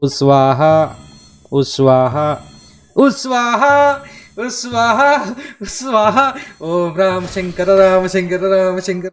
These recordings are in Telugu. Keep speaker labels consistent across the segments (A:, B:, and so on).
A: ఉస్వాహ ఉస్వాహ ఉస్వాహ ఉస్వాహ ఉస్వాహ ఓం రామ శంకర రామ శంకర రామ శంకర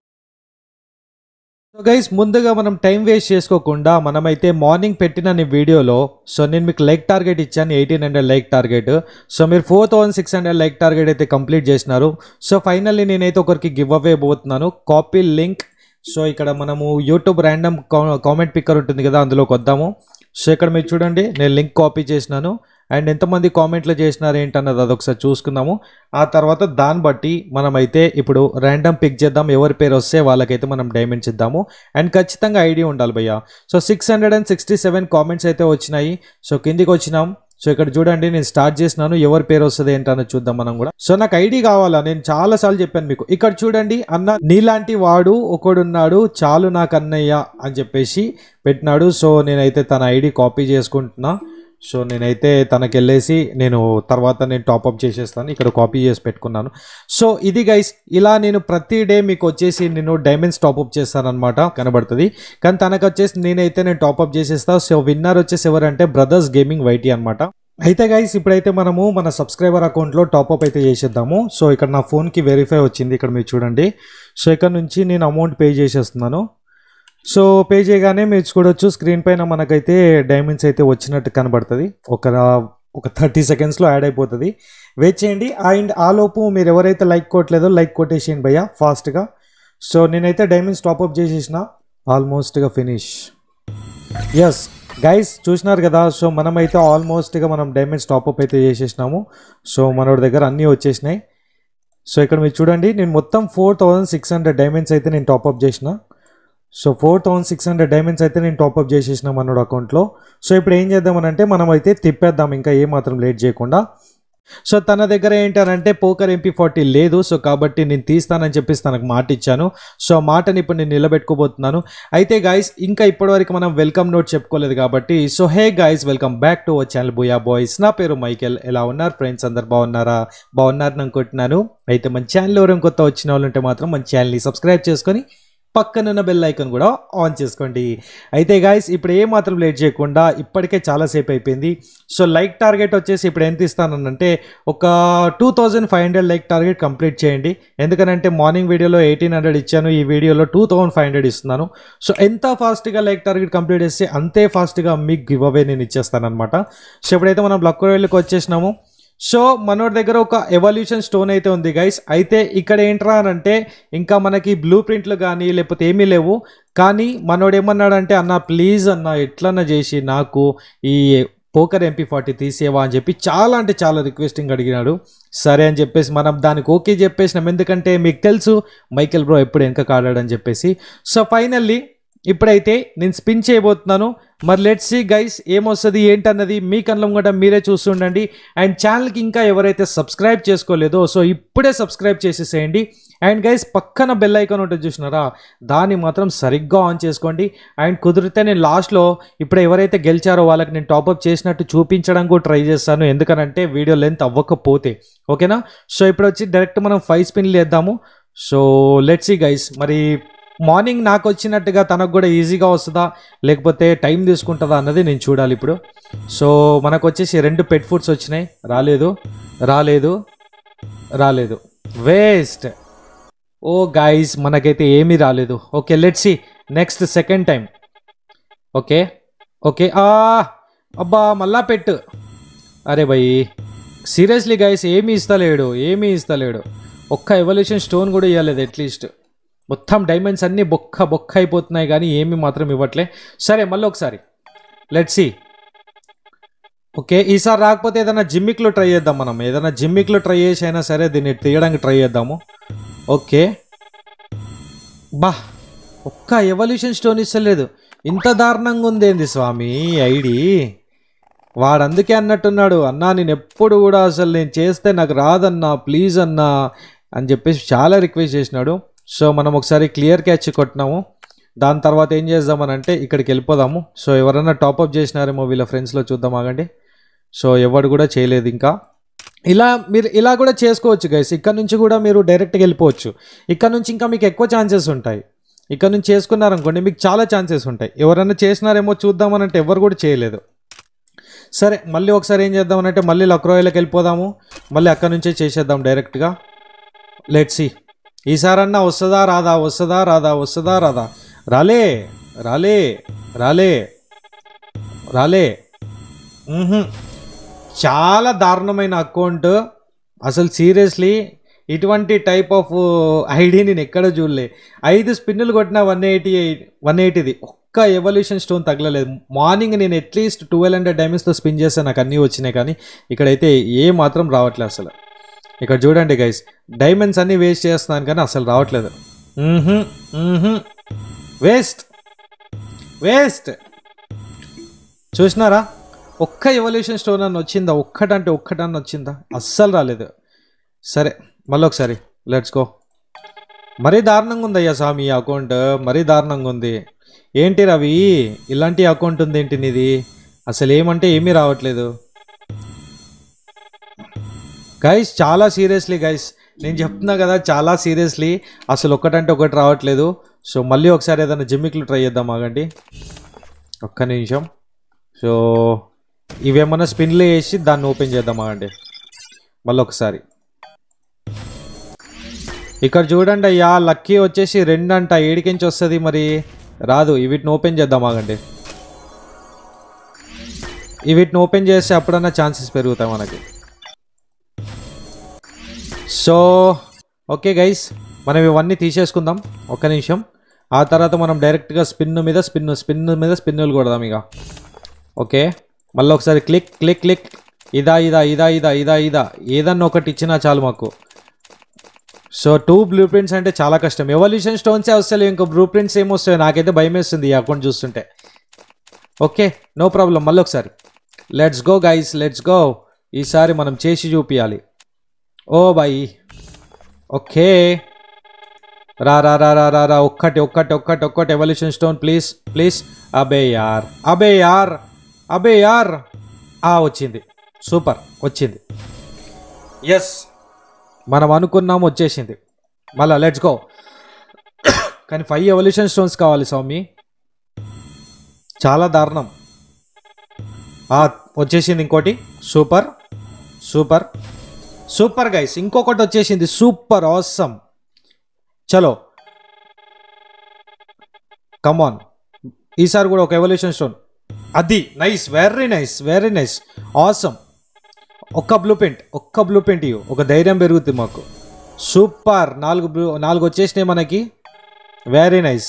A: సో గైస్ ముందుగా మనం టైం వేస్ట్ చేసుకోకుండా మనమైతే మార్నింగ్ పెట్టిన నీ వీడియోలో సో నేను మీకు లైక్ టార్గెట్ ఇచ్చాను eighteen hundred like target so మీరు four thousand six hundred like target అయితే కంప్లీట్ చేసినారు సో ఫైనల్లీ నేనైతే ఒకరికి గివ్ అవే పోతున్నాను కాపీ లింక్ సో ఇక్కడ మనము యూట్యూబ్ ర్యాండమ్ కామెంట్ పిక్కర్ ఉంటుంది కదా అందులోకి వద్దాము సో ఇక్కడ మీరు చూడండి నేను లింక్ కాపీ చేసినాను అండ్ ఎంతమంది కామెంట్లు చేసినారు ఏంటన్నది అదొకసారి చూసుకుందాము ఆ తర్వాత దాన్ని బట్టి మనమైతే ఇప్పుడు ర్యాండమ్ పిక్ చేద్దాం ఎవరి పేరు వస్తే వాళ్ళకైతే మనం డైమండ్స్ ఇద్దాము అండ్ ఖచ్చితంగా ఐడి ఉండాలి భయ్య so six hundred and sixty seven comments అయితే వచ్చినాయి సో కిందికి వచ్చినాం సో ఇక్కడ చూడండి నేను స్టార్ట్ చేసినాను ఎవరి పేరు వస్తుంది ఏంటన్నది చూద్దాం మనం కూడా సో నాకు ఐడి కావాలా నేను చాలా సార్లు చెప్పాను మీకు ఇక్కడ చూడండి అన్న నీలాంటి వాడు ఒకడున్నాడు చాలు నాకు అన్నయ్య అని చెప్పేసి పెట్టినాడు సో నేనైతే తన ఐడి కాపీ చేసుకుంటున్నా సో నేనైతే తనకి వెళ్ళేసి నేను తర్వాత నేను టాప్అప్ చేసేస్తాను ఇక్కడ కాపీ చేసి పెట్టుకున్నాను సో ఇది గైస్ ఇలా నేను ప్రతి డే మీకు వచ్చేసి నేను డైమండ్స్ టాప్అప్ చేస్తానన్నమాట కనబడుతుంది కానీ తనకు వచ్చేసి నేనైతే నేను టాప్అప్ చేసేస్తా సో విన్నర్ వచ్చేసి ఎవరంటే బ్రదర్స్ గేమింగ్ వైటీ అనమాట అయితే గైస్ ఇప్పుడైతే మనము మన సబ్స్క్రైబర్ అకౌంట్లో టాప్అప్ అయితే చేసేద్దాము సో ఇక్కడ నా ఫోన్కి వెరిఫై వచ్చింది ఇక్కడ మీరు చూడండి సో ఇక్కడ నుంచి నేను అమౌంట్ పే చేసేస్తున్నాను సో పే చేయగానే మీరు చూడొచ్చు స్క్రీన్ పైన మనకైతే డైమండ్స్ అయితే వచ్చినట్టు కనబడుతుంది ఒక ఒక థర్టీ సెకండ్స్లో యాడ్ అయిపోతుంది వెయిట్ చేయండి అండ్ ఆలోపు మీరు ఎవరైతే లైక్ కొట్టలేదో లైక్ కొట్టేసేయండి భయ్య ఫాస్ట్గా సో నేనైతే డైమండ్స్ టాప్అప్ చేసేసిన ఆల్మోస్ట్గా ఫినిష్ ఎస్ గైస్ చూసినారు కదా సో మనమైతే ఆల్మోస్ట్గా మనం డైమండ్స్ టాప్అప్ అయితే చేసేసినాము సో మనోడి దగ్గర అన్నీ వచ్చేసినాయి సో ఇక్కడ మీరు చూడండి నేను మొత్తం four thousand six hundred diamonds అయితే నేను టాప్అప్ చేసిన so four thousand six hundred diamonds అయితే నేను టాప్అప్ చేసేసిన మనోడు అకౌంట్లో సో ఇప్పుడు ఏం చేద్దామనంటే మనం అయితే తిప్పేద్దాం ఇంకా ఏ మాత్రం లేట్ చేయకుండా సో తన దగ్గర ఏంటనంటే పోకర్ ఎంపీ ఫార్టీ లేదు సో కాబట్టి నేను తీస్తానని చెప్పేసి తనకు మాట ఇచ్చాను సో ఆ మాటని ఇప్పుడు నేను నిలబెట్టుకోబోతున్నాను అయితే గాయస్ ఇంకా ఇప్పటివరకు మనం వెల్కమ్ నోట్ చెప్పుకోలేదు కాబట్టి so hey guys welcome back to our channel బుయా బాయ్స్ నా పేరు మైకెల్ ఎలా ఉన్నారు ఫ్రెండ్స్ అందరు బాగున్నారా బాగున్నారని అనుకుంటున్నాను అయితే మన ఛానల్ ఎవరైనా కొత్త వచ్చిన వాళ్ళు ఉంటే మాత్రం మన ఛానల్ని సబ్స్క్రైబ్ చేసుకొని పక్కనున్న బెల్ ఐకాన్ కూడా ఆన్ చేసుకోండి అయితే గాయస్ ఇప్పుడు ఏ మాత్రం లేట్ చేయకుండా ఇప్పటికే చాలాసేపు అయిపోయింది సో లైక్ టార్గెట్ వచ్చేసి ఇప్పుడు ఎంత ఇస్తానంటే ఒక two thousand five hundred like target complete చేయండి ఎందుకంటే మార్నింగ్ వీడియోలో ఎయిటీన్ హండ్రెడ్ ఇచ్చాను ఈ వీడియోలో టూ థౌజండ్ ఫైవ్ హండ్రెడ్ ఇస్తున్నాను సో ఎంత ఫాస్ట్గా లైక్ టార్గెట్ కంప్లీట్ చేస్తే అంతే ఫాస్ట్గా మీకు గివ్ అవే నేను ఇచ్చేస్తాను అనమాట సో ఇప్పుడైతే మనం బ్లక్ వెళ్ళకి వచ్చేసినాము సో మనోడి దగ్గర ఒక ఎవల్యూషన్ స్టోన్ అయితే ఉంది గైస్ అయితే ఇక్కడ ఏంట్రా అని అంటే ఇంకా మనకి బ్లూ ప్రింట్లు కానీ లేకపోతే ఏమీ లేవు కానీ మనోడు ఏమన్నాడంటే అన్న ప్లీజ్ అన్న ఎట్లన్నా చేసి నాకు ఈ పోకర్ ఎంపీ ఫార్టీ తీసేవా అని చెప్పి చాలా అంటే చాలా రిక్వెస్టింగ్ అడిగినాడు సరే అని చెప్పేసి మనం దానికి ఓకే చెప్పేసినాం ఎందుకంటే మీకు తెలుసు మైకెల్ బ్రో ఎప్పుడు వెనక కాడాడని చెప్పేసి సో ఫైనల్లీ ఇప్పుడైతే నేను స్పిన్ చేయబోతున్నాను మరి లెట్స్ సి గైస్ ఏమొస్తుంది ఏంటన్నది మీ కళ్ళం కూడా మీరే చూస్తుండండి అండ్ ఛానల్కి ఇంకా ఎవరైతే సబ్స్క్రైబ్ చేసుకోలేదో సో ఇప్పుడే సబ్స్క్రైబ్ చేసేసేయండి అండ్ గైస్ పక్కన బెల్ ఐకాన్ ఉంటుంది చూసినారా దాన్ని మాత్రం సరిగ్గా ఆన్ చేసుకోండి అండ్ కుదిరితే నేను లాస్ట్లో ఇప్పుడు ఎవరైతే గెలిచారో వాళ్ళకి నేను టాప్అప్ చేసినట్టు చూపించడం కూడా ట్రై చేస్తాను ఎందుకనంటే వీడియో లెంత్ అవ్వకపోతే ఓకేనా సో ఇప్పుడు వచ్చి డైరెక్ట్ మనం ఫైవ్ స్పిన్లు వేద్దాము సో లెట్స్ సి గైస్ మరి మార్నింగ్ నాకు వచ్చినట్టుగా తనకు కూడా ఈజీగా వస్తుందా లేకపోతే టైం తీసుకుంటుందా అన్నది నేను చూడాలి ఇప్పుడు సో మనకు వచ్చేసి రెండు పెట్ ఫుడ్స్ వచ్చినాయి రాలేదు రాలేదు రాలేదు వేస్ట్ ఓ గాయస్ మనకైతే ఏమీ రాలేదు okay let's see next second time okay okay ఆ అబ్బా మళ్ళా పెట్టు అరే భయ్ సీరియస్లీ గైస్ ఏమీ ఇస్తలేడు ఏమీ ఇస్తలేడు ఒక్క ఎవల్యూషన్ స్టోన్ కూడా ఇవ్వలేదు అట్లీస్ట్ మొత్తం డైమండ్స్ అన్నీ బొక్క బొక్క అయిపోతున్నాయి కానీ ఏమీ మాత్రం ఇవ్వట్లే సరే మళ్ళీ ఒకసారి లెట్ సి ఓకే ఈసారి రాకపోతే ఏదైనా జిమ్మిక్లో ట్రై చేద్దాం మనం ఏదైనా జిమ్మిక్లో ట్రై చేసి అయినా సరే దీన్ని తీయడానికి ట్రై చేద్దాము ఓకే బా ఒక్క ఎవల్యూషన్ స్టోన్ ఇస్తలేదు ఇంత దారుణంగా ఉందేంది స్వామి ఐడి వాడు అందుకే అన్నట్టున్నాడు అన్నా నేను ఎప్పుడు కూడా అసలు నేను చేస్తే నాకు రాదన్నా ప్లీజ్ అన్నా అని చెప్పేసి చాలా రిక్వెస్ట్ చేసినాడు సో మనం ఒకసారి క్లియర్ క్యాచ్ కొట్టినాము దాని తర్వాత ఏం చేద్దామనంటే ఇక్కడికి వెళ్ళిపోదాము సో ఎవరైనా టాప్అప్ చేసినారేమో వీళ్ళ ఫ్రెండ్స్లో చూద్దాం ఆగండి సో ఎవడు కూడా చేయలేదు ఇంకా ఇలా మీరు ఇలా కూడా చేసుకోవచ్చు గైస్ ఇక్కడ నుంచి కూడా మీరు డైరెక్ట్గా వెళ్ళిపోవచ్చు ఇక్కడ నుంచి ఇంకా మీకు ఎక్కువ ఛాన్సెస్ ఉంటాయి ఇక్కడ నుంచి చేసుకున్నారనుకోండి మీకు చాలా ఛాన్సెస్ ఉంటాయి ఎవరైనా చేసినారేమో చూద్దామనంటే ఎవరు కూడా చేయలేదు సరే మళ్ళీ ఒకసారి ఏం చేద్దాం అంటే మళ్ళీ లక్రోయిలోకి వెళ్ళిపోదాము మళ్ళీ అక్కడ నుంచే చేసేద్దాం డైరెక్ట్గా లెట్ సి ఈసారన్నా వస్తుందా రాదా వస్తుందా రాదా వస్తుందా రాదా రాలే రాలే రాలే రాలే మ్హూ. చాలా దారుణమైన అకౌంట్ అసలు సీరియస్లీ ఇటువంటి టైప్ ఆఫ్ ఐడి నేను ఎక్కడ చూడలే ఐదు స్పిన్నులు కొట్టిన వన్ ఎయిటీ వన్ ఎయిటీది ఒక్క ఎవల్యూషన్ స్టోన్ తగలలేదు మార్నింగ్ నేను అట్లీస్ట్ ట్వెల్వ్ హండ్రెడ్ డైమండ్స్తో స్పిన్ చేస్తే నాకు అన్నీ వచ్చినాయి కానీ ఇక్కడైతే ఏ మాత్రం రావట్లేదు అసలు ఇక్కడ చూడండి గైస్ డైమండ్స్ అన్నీ వేస్ట్ చేస్తున్నాను కానీ అసలు రావట్లేదు వేస్ట్ వేస్ట్ చూసినారా ఒక్క ఎవల్యూషన్ స్టోన్ అని వచ్చిందా ఒక్కటంటే ఒక్కటని వచ్చిందా అస్సలు రాలేదు సరే మళ్ళీ ఒకసారి లెట్స్ గో మరీ దారుణంగా ఉంది అయ్యా స్వామి ఈ అకౌంట్ మరీ దారుణంగా ఉంది ఏంటి రవి ఇలాంటి అకౌంట్ ఉంది ఏంటి నీది అసలు ఏమంటే ఏమీ రావట్లేదు గైస్ చాలా సీరియస్లీ గైస్ నేను చెప్తున్నా కదా చాలా సీరియస్లీ అసలు ఒక్కటంటే ఒకటి రావట్లేదు సో మళ్ళీ ఒకసారి ఏదైనా జిమ్మిక్లు ట్రై చేద్దాం ఆగండి ఒక్క నిమిషం సో ఇవేమన్నా స్పిన్లు వేసి దాన్ని ఓపెన్ చేద్దాం ఆగండి మళ్ళీ ఒకసారి ఇక్కడ చూడండి అయ్యా లక్కీ వచ్చేసి రెండు అంట ఏడికించి వస్తుంది మరి రాదు వీటిని ఓపెన్ చేద్దాం ఆగండి ఈ వీటిని ఓపెన్ చేస్తే అప్పుడన్నా ఛాన్సెస్ పెరుగుతాయి మనకి సో ఓకే గైస్ మనం ఇవన్నీ తీసేసుకుందాం ఒక్క నిమిషం ఆ తర్వాత మనం డైరెక్ట్గా స్పిన్ మీద స్పిన్ స్పిన్ మీద స్పిన్నులు కొడదాం ఇక ఓకే మళ్ళీ ఒకసారి క్లిక్ క్లిక్ క్లిక్ ఇదా ఇదా ఇదా ఇదా ఇదా ఇదా ఏదన్నా ఒకటి ఇచ్చినా చాలు మాకు సో టూ బ్లూ ప్రింట్స్ అంటే చాలా కష్టం ఎవల్యూషన్ స్టోన్సే వస్తాయి ఇంకా బ్లూ ప్రింట్స్ ఏమొస్తాయి నాకైతే భయం వేస్తుంది ఈ అకౌంట్ చూస్తుంటే ఓకే నో ప్రాబ్లం మళ్ళీ ఒకసారి let's go guys let's go ఈసారి మనం చేసి చూపించాలి ఓ బాయ్ ఓకే రా రా రా రా రా రా ఒక్కటి ఒక్కటి ఒక్కటి ఒక్కటి ఎవల్యూషన్ స్టోన్ ప్లీజ్ ప్లీజ్ అబే యార్ అబే యార్ అబే యార్ ఆ వచ్చింది సూపర్ వచ్చింది ఎస్ మనం అనుకున్నాం వచ్చేసింది మళ్ళా లెట్స్ గో కానీ ఫైవ్ ఎవల్యూషన్ స్టోన్స్ కావాలి స్వామి చాలా దారుణం ఆ, వచ్చేసింది ఇంకోటి సూపర్ సూపర్ సూపర్ గైస్ ఇంకొకటి వచ్చేసింది సూపర్ ఆసమ్ చలో కమాన్ ఈసారి కూడా ఒక ఎవల్యూషన్ స్టోన్ అది nice very nice very nice awesome ఒక్క బ్లూ పెయింట్ ఒక్క బ్లూ పెయింట్ ఇవ్వు ఒక ధైర్యం పెరుగుతుంది మాకు సూపర్ నాలుగు బ్లూ నాలుగు వచ్చేసినాయి మనకి very nice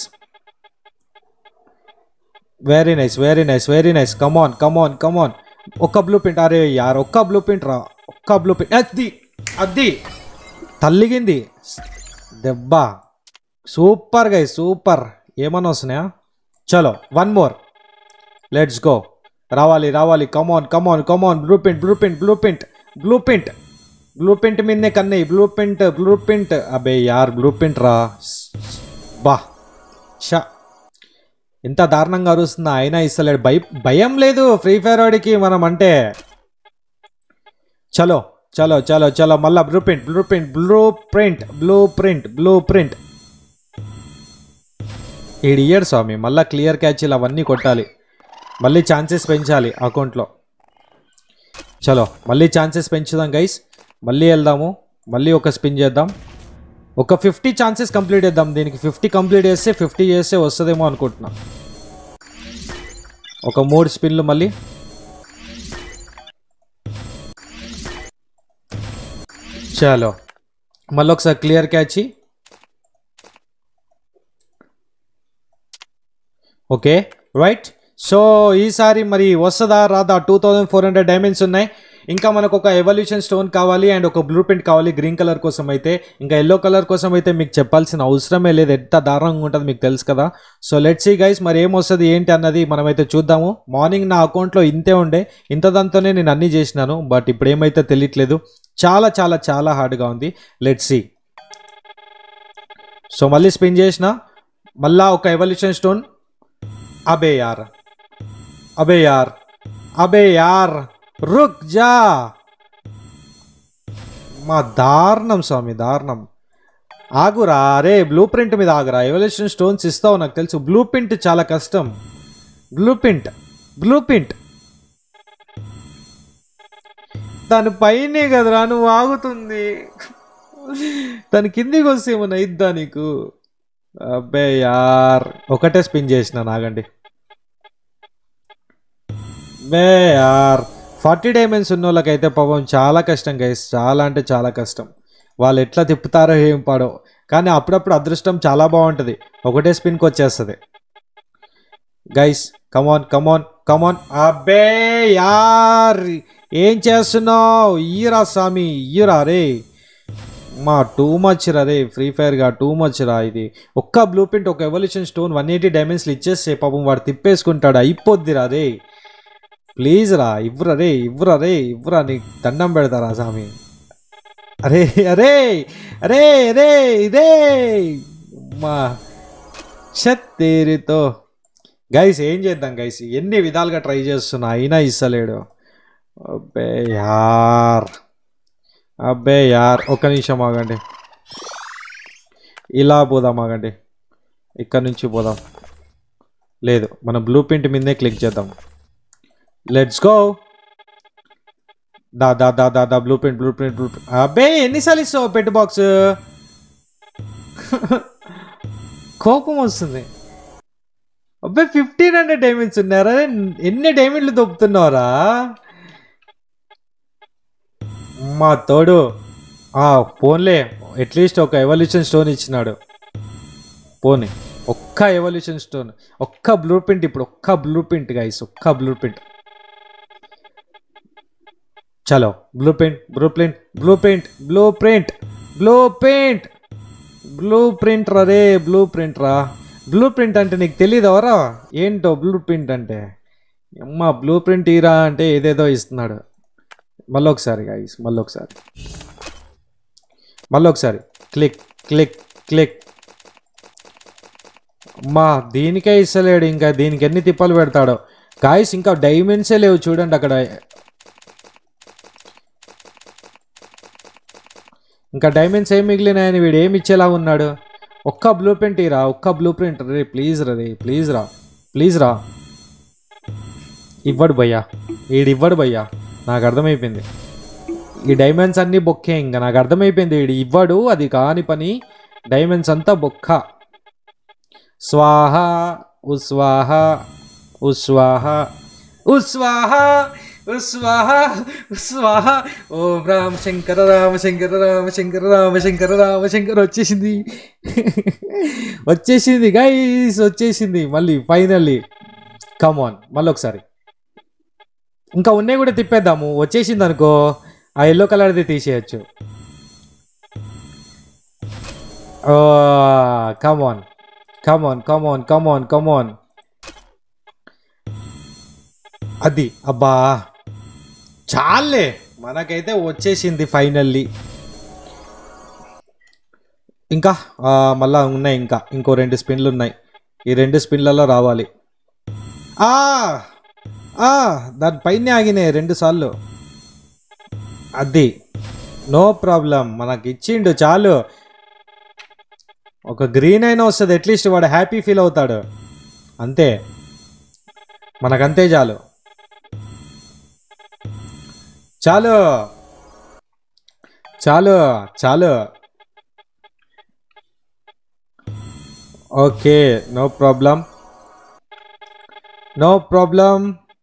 A: very nice very nice very nice come on come on come on ఒక్క బ్లూ ప్రింట్ అరే యార్ ఒక్క బ్లూ ప్రింట్ రా ఒక్క బ్లూ ప్రింట్ అది అది తల్లిగింది దెబ్బ సూపర్ గై సూపర్ ఏమన్నా వస్తున్నాయా చలో వన్ మోర్ లెట్స్ గో రావాలి రావాలి come on come on come on blueprint blueprint blueprint blueprint blueprint మీదనే Kannayya blueprint blueprint అబే యార్ బ్లూ ప్రింట్ రా బా షా ఎంత దారుణంగా అరుస్తుందా అయినా ఇస్తలేడు భయ భయం లేదు ఫ్రీ ఫైర్ వాడికి మనం అంటే చలో చలో చలో చలో మళ్ళా blueprint blueprint blueprint blueprint blueprint ఏడు ఇయ్యాడు స్వామి మళ్ళీ క్లియర్ క్యాచ్లు అవన్నీ కొట్టాలి మళ్ళీ ఛాన్సెస్ పెంచాలి అకౌంట్లో చలో మళ్ళీ ఛాన్సెస్ పెంచుదాం గైస్ మళ్ళీ వెళ్దాము మళ్ళీ ఒక స్పిన్ చేద్దాం ఒక ఫిఫ్టీ ఛాన్సెస్ కంప్లీట్ చేద్దాం దీనికి ఫిఫ్టీ కంప్లీట్ చేస్తే ఫిఫ్టీ చేస్తే వస్తుందేమో అనుకుంటున్నా ఒక మూడు స్పిన్లు మళ్ళీ చలో మళ్ళీ ఒకసారి clear catch okay right so ఈసారి మరి వస్తుందా రాదా two thousand four hundred diamonds ఉన్నాయి ఇంకా మనకు ఒక ఎవల్యూషన్ స్టోన్ కావాలి అండ్ ఒక బ్లూ ప్రింట్ కావాలి గ్రీన్ కలర్ కోసం అయితే ఇంకా ఎల్లో కలర్ కోసం అయితే మీకు చెప్పాల్సిన అవసరమే లేదు ఎంత దారుణంగా ఉంటుంది మీకు తెలుసు కదా సో లెట్ సీ గైస్ మరి ఏమొస్తుంది ఏంటి అన్నది మనమైతే చూద్దాము మార్నింగ్ నా అకౌంట్లో ఇంతే ఉండే ఇంత దాంతోనే నేను అన్నీ చేసినాను బట్ ఇప్పుడు ఏమైతే తెలియట్లేదు చాలా చాలా చాలా హార్డ్గా ఉంది లెట్ సీ సో మళ్ళీ స్పిన్ చేసిన మళ్ళా ఒక ఎవల్యూషన్ స్టోన్ అబే యార్ అబే యార్ అబే యార్ రుక్ జా మా దారుణం స్వామి దారుణం ఆగురా అరే బ్లూ ప్రింట్ మీద ఆగురా ఎవల్యూషన్ స్టోన్స్ ఇస్తావు నాకు తెలుసు బ్లూ ప్రింట్ చాలా కష్టం బ్లూ ప్రింట్ బ్లూ ప్రింట్ దాని పైనే కదరా నువ్వు ఆగుతుంది దాని కిందికి వస్తే ఏమన్నా ఇద్దా నీకు అబ్బే యార్ ఒకటే స్పిన్ చేసిన నాగండి బే యార్ ఫార్టీ డైమండ్స్ ఉన్న వాళ్ళకైతే పాపం చాలా కష్టం గైస్ చాలా అంటే చాలా కష్టం వాళ్ళు ఎట్లా తిప్పుతారో ఏం పాడో కానీ అప్పుడప్పుడు అదృష్టం చాలా బాగుంటుంది ఒకటే స్పిన్కి వచ్చేస్తుంది గైస్ కమాన్ కమాన్ కమాన్ అబ్బే యార్ ఏం చేస్తున్నావు ఇయ్యరా స్వామి ఇయ్యరా రే మా టూ మచ్ రా రే ఫ్రీ ఫైర్గా టూ మచ్ రా ఇది ఒక్క బ్లూ ప్రింట్ ఒక ఎవల్యూషన్ స్టోన్ వన్ ఎయిటీ డైమండ్స్లు ఇచ్చేస్తే పాపం వాడు తిప్పేసుకుంటాడు అయిపోద్ది రా రే ప్లీజ్ రా ఇవ్వరా రే ఇవ్వరా రే ఇవ్వరా నీకు దండం పెడతారా స్వామి అరే అరే అరే అరే ఇదే మా షత్తేరితో గైస్ ఏం చేద్దాం గైస్ ఎన్ని విధాలుగా ట్రై చేస్తున్నా అయినా ఇస్తలేడు అబ్బే యార్ అబ్బే యార్ ఒక్క నిమిషం ఆగండి ఇలా పోదాం ఆగండి ఇక్కడ నుంచి పోదాం లేదు మన బ్లూ ప్రింట్ మీదే క్లిక్ చేద్దాం లెట్స్ గో దా దా దా దా దా blueprint blueprint blueprint అబ్బే ఎన్నిసార్లు ఇస్తావు పెట్టు బాక్స్ కోపం వస్తుంది అబ్బాయి ఫిఫ్టీన్ హండ్రెడ్ డైమండ్స్ ఉన్నారా ఎన్ని డైమండ్లు దొప్పుతున్నారా మా తోడు ఆ, పోన్లే అట్లీస్ట్ ఒక ఎవల్యూషన్ స్టోన్ ఇచ్చినాడు పోనీ ఒక్క ఎవల్యూషన్ స్టోన్ ఒక్క బ్లూ ప్రింట్ ఇప్పుడు ఒక్క బ్లూ ప్రింట్ గైస్ ఒక్క బ్లూ ప్రింట్ చలో blueprint blueprint blueprint blueprint blueprint blueprint రా రే బ్లూ ప్రింట్ రా బ్లూ ప్రింట్ అంటే నీకు తెలియదు ఎవరా ఏంటో బ్లూ ప్రింట్ అంటే అమ్మ బ్లూ ప్రింట్ ఈరా అంటే ఏదేదో ఇస్తున్నాడు మళ్ళీ ఒకసారి గైస్ మళ్ళీ ఒకసారి మళ్ళీ ఒకసారి క్లిక్ క్లిక్ క్లిక్ అమ్మా దీనికే ఇస్తలేడు ఇంకా దీనికి ఎన్ని తిప్పలు పెడతాడో గాయస్ ఇంకా డైమండ్సే లేవు చూడండి అక్కడ ఇంకా డైమండ్స్ ఏం మిగిలినాయని వీడు ఏమి ఇచ్చేలా ఉన్నాడు ఒక్క బ్లూ ప్రింట్ రా ఒక్క బ్లూ ప్రింట్ రే ప్లీజ్ రా రే ప్లీజ్ రా ప్లీజ్ రా ఇవ్వడు భయ్యా వీడు ఇవ్వడు భయ్యా నాకు అర్థమైపోయింది ఈ డైమండ్స్ అన్నీ బొక్కే ఇంకా నాకు అర్థమైపోయింది వీడు ఇవ్వడు అది కాని పని డైమండ్స్ అంతా బొక్క స్వాహ ఉస్వాహ ఉస్వాహ ఉస్వాహ ఉస్వాహ ఉస్వాహ ఓం రామ శంకర రామ శంకర రామ శంకర రామ శంకర రామ శంకర వచ్చేసింది వచ్చేసింది గైస్ వచ్చేసింది మళ్ళీ ఫైనల్లీ కమాన్ మళ్ళీ ఒకసారి ఇంకా ఉన్నాయి కూడా తిప్పేద్దాము వచ్చేసింది అనుకో ఆ ఎల్లో కలర్ది తీసేయచ్చు కమాన్ కమాన్ కమాన్ కమాన్ కమాన్ అది అబ్బా చాలే మనకైతే వచ్చేసింది ఫైనల్లీ ఇంకా ఆ, మళ్ళా ఉన్నాయి ఇంకా ఇంకో రెండు స్పిన్లు ఉన్నాయి ఈ రెండు స్పిన్లలో రావాలి ఆ ఆ, దానిపైనే ఆగినాయి రెండు సార్లు అది నో ప్రాబ్లం మనకి ఇచ్చిండు చాలు ఒక గ్రీన్ అయినా వస్తుంది అట్లీస్ట్ వాడు హ్యాపీ ఫీల్ అవుతాడు అంతే మనకంతే చాలు చాలు చాలు చాలు okay no problem no problem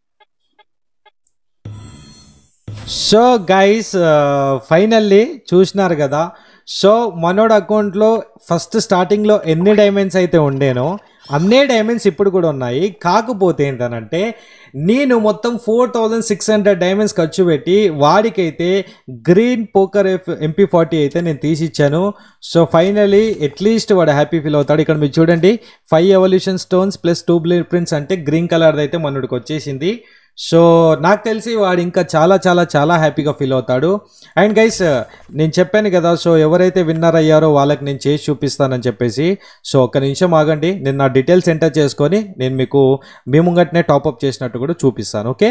A: so guys finally చూసినారు కదా సో మనోడ్ అకౌంట్లో ఫస్ట్ స్టార్టింగ్లో ఎన్ని డైమండ్స్ అయితే ఉండేనో అన్నే డైమండ్స్ ఇప్పుడు కూడా ఉన్నాయి కాకపోతే ఏంటనంటే నేను మొత్తం four thousand six hundred diamonds ఖర్చు పెట్టి వాడికైతే green poker F MP forty అయితే నేను తీసిచ్చాను సో ఫైనలీ అట్లీస్ట్ వాడు హ్యాపీ ఫీల్ అవుతాడు ఇక్కడ మీరు చూడండి five evolution stones plus two blueprints అంటే గ్రీన్ కలర్ది అయితే మనోడికి వచ్చేసింది సో నాకు తెలిసి వాడు ఇంకా చాలా చాలా చాలా హ్యాపీగా ఫీల్ అవుతాడు అండ్ గైస్ నేను చెప్పాను కదా సో ఎవరైతే విన్నర్ అయ్యారో వాళ్ళకి నేను చేసి చూపిస్తానని చెప్పేసి సో ఒక్క నిమిషం ఆగండి నేను నా డీటెయిల్స్ ఎంటర్ చేసుకొని నేను మీకు మీ ముంగట్నే టాప్అప్ చేసినట్టు కూడా చూపిస్తాను ఓకే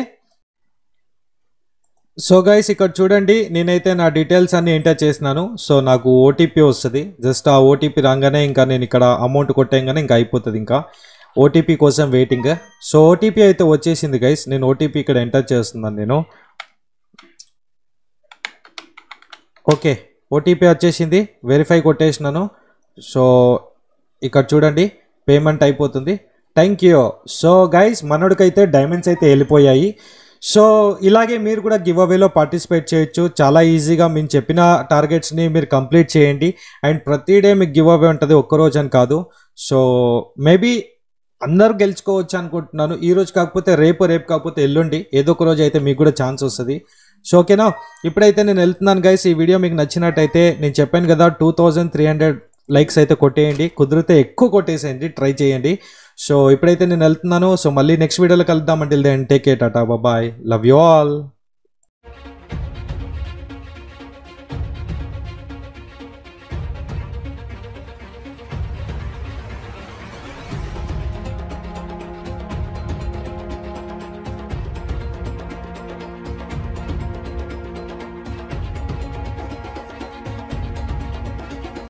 A: సో గైస్ ఇక్కడ చూడండి నేనైతే నా డీటెయిల్స్ అన్ని ఎంటర్ చేసినాను సో నాకు ఓటీపీ వస్తుంది జస్ట్ ఆ ఓటీపీ రాగానే ఇంకా నేను ఇక్కడ అమౌంట్ కొట్టేయంగానే ఇంకా అయిపోతుంది ఇంకా ఓటీపీ కోసం వెయిటింగ్ సో ఓటీపీ అయితే వచ్చేసింది గైస్ నేను ఓటీపీ ఇక్కడ ఎంటర్ చేస్తున్నాను నేను ఓకే ఓటీపీ వచ్చేసింది వెరిఫై కొట్టేసినాను సో ఇక్కడ చూడండి పేమెంట్ అయిపోతుంది థ్యాంక్ యూ సో గైస్ మనోడికైతే డైమండ్స్ అయితే వెళ్ళిపోయాయి సో ఇలాగే మీరు కూడా గివ్ అవేలో పార్టిసిపేట్ చేయొచ్చు చాలా ఈజీగా మేము చెప్పిన టార్గెట్స్ని మీరు కంప్లీట్ చేయండి అండ్ ప్రతి డే మీకు గివ్ అవే ఉంటుంది ఒక్కరోజు అని కాదు సో మేబీ అందరూ గెలుచుకోవచ్చు అనుకుంటున్నాను ఈ రోజు కాకపోతే రేపు రేపు కాకపోతే ఎల్లుండి ఏదో ఒక రోజు అయితే మీకు కూడా ఛాన్స్ వస్తుంది సో ఓకేనా ఇప్పుడైతే నేను వెళ్తున్నాను గైస్ ఈ వీడియో మీకు నచ్చినట్టయితే నేను చెప్పాను కదా two thousand three hundred likes అయితే కొట్టేయండి కుదిరితే ఎక్కువ కొట్టేసేయండి ట్రై చేయండి సో ఇప్పుడైతే నేను వెళ్తున్నాను సో మళ్ళీ నెక్స్ట్ వీడియోలో కలుద్దాం అంటే then take a tata bye love you all